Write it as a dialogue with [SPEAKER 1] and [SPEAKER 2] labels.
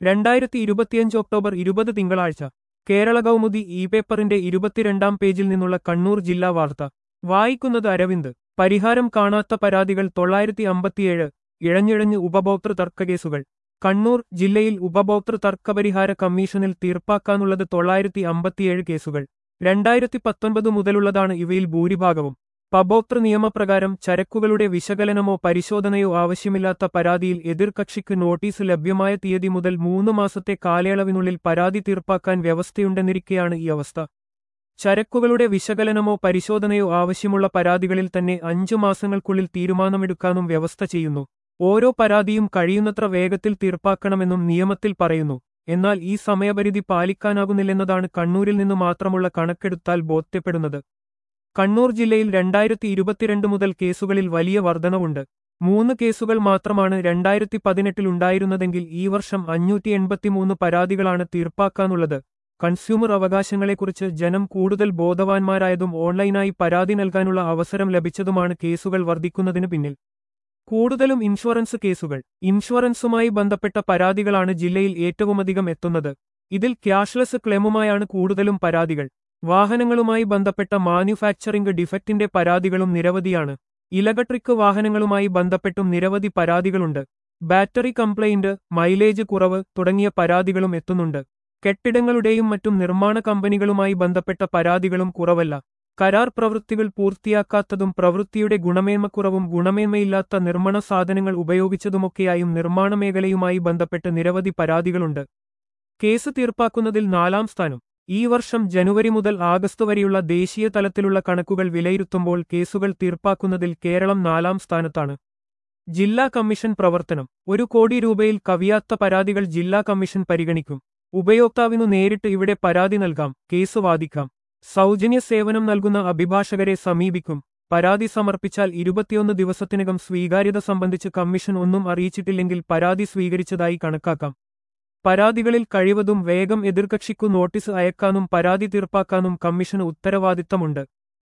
[SPEAKER 1] രണ്ടായിരത്തി ഇരുപത്തിയഞ്ച് ഒക്ടോബർ ഇരുപത് തിങ്കളാഴ്ച കേരള കൗമുദി ഇ പേപ്പറിന്റെ ഇരുപത്തിരണ്ടാം പേജിൽ നിന്നുള്ള കണ്ണൂർ ജില്ലാ വാർത്ത വായിക്കുന്നത് അരവിന്ദ് പരിഹാരം കാണാത്ത പരാതികൾ തൊള്ളായിരത്തി അമ്പത്തിയേഴ് ഇഴഞ്ഞിഴഞ്ഞ് ഉപഭോക്തൃ തർക്കകേസുകൾ കണ്ണൂർ ജില്ലയിൽ ഉപഭോക്തൃ തർക്കപരിഹാര കമ്മീഷനിൽ തീർപ്പാക്കാനുള്ളത് തൊള്ളായിരത്തി അമ്പത്തിയേഴ് കേസുകൾ രണ്ടായിരത്തി പത്തൊൻപത് മുതലുള്ളതാണ് ഇവയിൽ ഭൂരിഭാഗവും ഉപഭോക്തൃ നിയമപ്രകാരം ചരക്കുകളുടെ വിശകലനമോ പരിശോധനയോ ആവശ്യമില്ലാത്ത പരാതിയിൽ എതിർകക്ഷിക്ക് നോട്ടീസ് ലഭ്യമായ തീയതി മുതൽ മൂന്ന് മാസത്തെ കാലയളവിനുള്ളിൽ പരാതി തീർപ്പാക്കാൻ വ്യവസ്ഥയുണ്ടെന്നിരിക്കെയാണ് ഈ അവസ്ഥ ചരക്കുകളുടെ വിശകലനമോ പരിശോധനയോ ആവശ്യമുള്ള പരാതികളിൽ തന്നെ അഞ്ചു മാസങ്ങൾക്കുള്ളിൽ തീരുമാനമെടുക്കാനും വ്യവസ്ഥ ചെയ്യുന്നു ഓരോ പരാതിയും കഴിയുന്നത്ര വേഗത്തിൽ തീർപ്പാക്കണമെന്നും നിയമത്തിൽ പറയുന്നു എന്നാൽ ഈ സമയപരിധി പാലിക്കാനാകുന്നില്ലെന്നതാണ് കണ്ണൂരിൽ നിന്നു മാത്രമുള്ള കണക്കെടുത്താൽ ബോധ്യപ്പെടുന്നത് കണ്ണൂർ ജില്ലയിൽ രണ്ടായിരത്തി ഇരുപത്തിരണ്ട് മുതൽ കേസുകളിൽ വലിയ വർധനവുണ്ട് മൂന്ന് കേസുകൾ മാത്രമാണ് രണ്ടായിരത്തി പതിനെട്ടിലുണ്ടായിരുന്നതെങ്കിൽ ഈ വർഷം അഞ്ഞൂറ്റി എൺപത്തിമൂന്ന് പരാതികളാണ് തീർപ്പാക്കാനുള്ളത് കൺസ്യൂമർ അവകാശങ്ങളെക്കുറിച്ച് ജനം കൂടുതൽ ബോധവാന്മാരായതും ഓൺലൈനായി പരാതി നൽകാനുള്ള അവസരം ലഭിച്ചതുമാണ് കേസുകൾ വർദ്ധിക്കുന്നതിന് പിന്നിൽ കൂടുതലും ഇൻഷുറൻസ് കേസുകൾ ഇൻഷുറൻസുമായി ബന്ധപ്പെട്ട പരാതികളാണ് ജില്ലയിൽ ഏറ്റവുമധികം എത്തുന്നത് ഇതിൽ ക്യാഷ്ലെസ് ക്ലെമുമായാണ് കൂടുതലും പരാതികൾ വാഹനങ്ങളുമായി ബന്ധപ്പെട്ട മാനുഫാക്ചറിംഗ് ഡിഫക്റ്റിന്റെ പരാതികളും നിരവധിയാണ് ഇലക്ട്രിക് വാഹനങ്ങളുമായി ബന്ധപ്പെട്ടും നിരവധി പരാതികളുണ്ട് ബാറ്ററി കംപ്ലൈന്റ് മൈലേജ് കുറവ് തുടങ്ങിയ പരാതികളും എത്തുന്നുണ്ട് കെട്ടിടങ്ങളുടെയും മറ്റും നിർമ്മാണ കമ്പനികളുമായി ബന്ധപ്പെട്ട പരാതികളും കുറവല്ല കരാർ പ്രവൃത്തികൾ പൂർത്തിയാക്കാത്തതും പ്രവൃത്തിയുടെ ഗുണമേന്മക്കുറവും ഗുണമേന്മയില്ലാത്ത നിർമ്മാണ സാധനങ്ങൾ ഉപയോഗിച്ചതുമൊക്കെയായും നിർമ്മാണ മേഖലയുമായി ബന്ധപ്പെട്ട് നിരവധി പരാതികളുണ്ട് കേസ് തീർപ്പാക്കുന്നതിൽ നാലാം സ്ഥാനം ഈ വർഷം ജനുവരി മുതൽ ആഗസ്റ്റ് വരെയുള്ള ദേശീയ തലത്തിലുള്ള കണക്കുകൾ വിലയിരുത്തുമ്പോൾ കേസുകൾ തീർപ്പാക്കുന്നതിൽ കേരളം നാലാം സ്ഥാനത്താണ് ജില്ലാ കമ്മീഷൻ പ്രവർത്തനം ഒരു കോടി രൂപയിൽ കവിയാത്ത പരാതികൾ ജില്ലാ കമ്മീഷൻ പരിഗണിക്കും ഉപയോക്താവിനു നേരിട്ട് ഇവിടെ പരാതി നൽകാം കേസ് വാദിക്കാം സൗജന്യ സേവനം നൽകുന്ന അഭിഭാഷകരെ സമീപിക്കും പരാതി സമർപ്പിച്ചാൽ ഇരുപത്തിയൊന്ന് ദിവസത്തിനകം സ്വീകാര്യത സംബന്ധിച്ച് കമ്മീഷൻ ഒന്നും അറിയിച്ചിട്ടില്ലെങ്കിൽ പരാതി സ്വീകരിച്ചതായി കണക്കാക്കാം പരാതികളിൽ കഴിവതും വേഗം എതിർകക്ഷിക്കു നോട്ടീസ് അയക്കാനും പരാതി തീർപ്പാക്കാനും കമ്മീഷന് ഉത്തരവാദിത്തമുണ്ട്